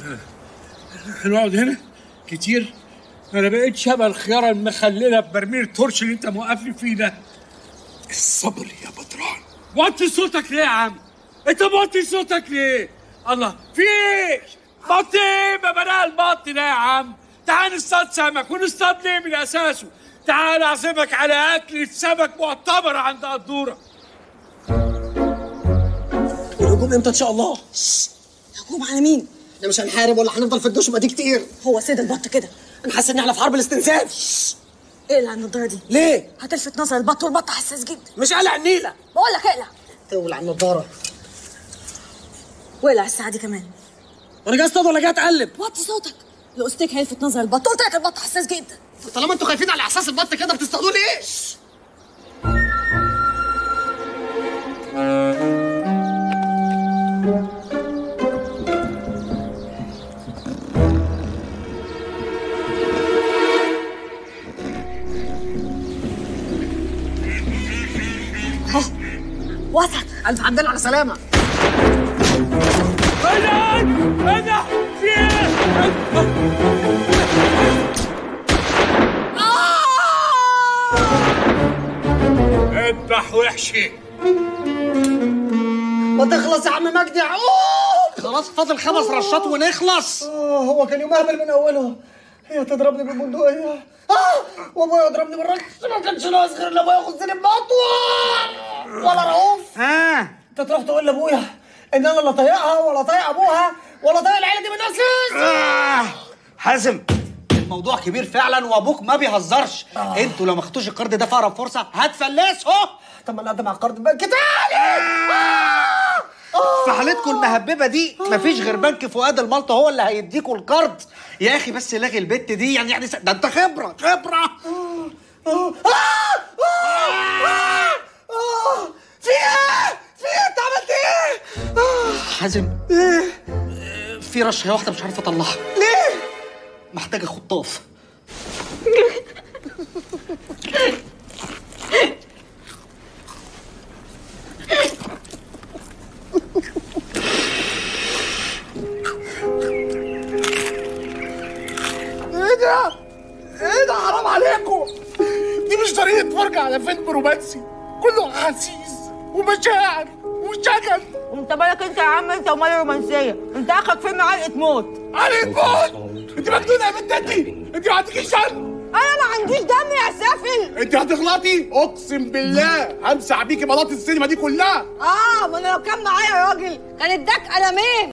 هنقعد هنا كتير انا بقيت شبه الخياره المخلله ببرميل التورش اللي انت موقفني فيه ده الصبر يا بدران وطي صوتك ليه يا عم انت موطي صوتك ليه الله في ايه بطي ايه ما بلا البط ده يا عم تعال نصطاد سمك ونصطاد ليه من اساسه تعال اعزمك على اكلة سمك معتبرة عند قدورة الهجوم امتى ان شاء الله؟ هجوم على مين؟ احنا مش هنحارب ولا هنفضل في الدشمه دي كتير هو سيد البط كده انا حاسس ان احنا في حرب الاستنزاف اقلع النضاره دي ليه؟ هتلفت نظر البط والبط حساس جدا مش قلع النيله بقول لك اقلع تولع النضاره واقلع الساعه دي كمان وانا جاي اصطاد ولا جاي اتقلب؟ وطي صوتك الاستيك هيلفت نظر البط قلت لك البط حساس جدا طالما انتوا خايفين على احساس البط كده بتصطادوه ليه؟ وسط الف حمد لله على سلامه انا انا في ايه اذبح وحشي ما تخلص يا عم مجدي اوه خلاص فاضل خمس رشات ونخلص اه هو كان يوم اهبل من اوله هي تضربني بالبندقية اه وابويا يضربني بالرش ما كانش ناقص غير ان ابويا ياخد سنين بمطوة ولا رؤوف ها انت تروح تقول لابويا ان انا لا طايقها ولا طايق ابوها ولا طايق العيله دي من اساس آه. حازم الموضوع كبير فعلا وابوك ما بيهزرش آه. انتوا لو ما خدتوش القرض ده في اقرب فرصه هتفلسوا طب ما نقدم على القرض البنك تاني في حالتكم المهببه دي مفيش غير بنك فؤاد المالطه هو اللي هيديكوا القرض يا اخي بس لاغي البت دي يعني يعني س- ده انت خبره خبره في ايه؟ في ايه انت عملت ايه؟ حازم ايه في رشه واحده مش عارف اطلعها ليه؟ محتاجه خطاف ايه ده؟ ايه ده حرام عليكم دي مش طريقة فرجة على فيلم رومانسي كله احاسيس ومشاعر وشجن انت بالك انت يا عم انت ومال الرومانسيه انت اخرك فيلم علقه موت عليك موت انت مجنونة يا بنت انت انت ما عندكيش دم انا ما عنديش دم يا سافل انت هتغلطي اقسم بالله همسح بيكي بلاط السينما دي كلها اه ما انا لو كان معايا راجل كان اداك قلمين